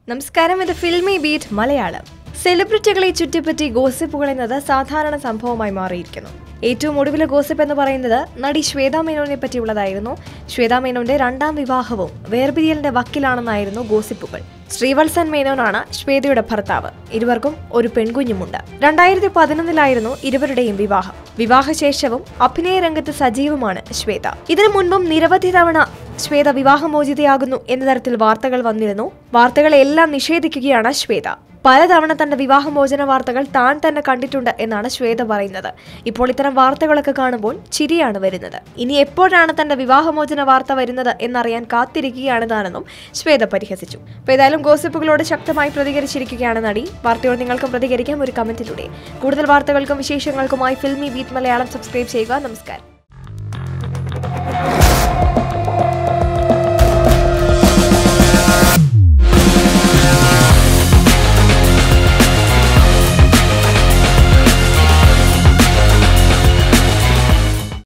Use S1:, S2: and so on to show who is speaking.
S1: നമസ്കാരം ഇത് filmy Beat Malayalam സെലിബ്രിറ്റികളെ ചുറ്റിപ്പറ്റി ഗോസിപ്പുകൾ എന്നത് സാധാരണ സംഭവമായി മാറിയിരിക്കുന്നു ഏറ്റവും ഒടുവിലെ ഗോസിപ്പ് എന്ന് പറയുന്നത് നടി ശ്വേതാ മേനോനെ പറ്റിയുള്ളതായിരുന്നു ശ്വേതാ മേനോന്റെ രണ്ടാം വിവാഹവും വേർപിരിയലിന്റെ വക്കിലാണെന്നായിരുന്നു ഗോസിപ്പുകൾ ശ്രീവത്സൻ മേനോനാണ് ശ്വേതയുടെ ഭർത്താവ് ഇരുവർക്കും ഒരു പെൺകുഞ്ഞുമുണ്ട് രണ്ടായിരത്തി പതിനൊന്നിലായിരുന്നു ഇരുവരുടെയും വിവാഹം വിവാഹശേഷവും അഭിനയ രംഗത്ത് സജീവമാണ് ശ്വേത ഇതിനു മുൻപും നിരവധി തവണ ശ്വേത വിവാഹമോചിതയാകുന്നു എന്ന തരത്തിൽ വാർത്തകൾ വന്നിരുന്നു വാർത്തകളെല്ലാം നിഷേധിക്കുകയാണ് ശ്വേത പലതവണ തന്റെ വിവാഹമോചന വാർത്തകൾ താൻ തന്നെ കണ്ടിട്ടുണ്ട് എന്നാണ് ശ്വേത പറയുന്നത് ഇപ്പോൾ ഇത്തരം വാർത്തകളൊക്കെ കാണുമ്പോൾ ചിരിയാണ് വരുന്നത് ഇനി എപ്പോഴാണ് തന്റെ വിവാഹമോചന വാർത്ത വരുന്നത് എന്നറിയാൻ കാത്തിരിക്കുകയാണ് താനെന്നും ശ്വേത പരിഹസിച്ചു അപ്പോൾ ഏതായാലും ഗോസിപ്പുകളോട് ശക്തമായി പ്രതികരിച്ചിരിക്കുകയാണ് നടി വാർത്തയോട് നിങ്ങൾക്കും പ്രതികരിക്കാം ഒരു കമന്റിലൂടെ കൂടുതൽ വാർത്തകൾക്കും വിശേഷങ്ങൾക്കുമായി ഫിൽമി ബീറ്റ് മലയാളം സബ്സ്ക്രൈബ് ചെയ്യുക നമസ്കാരം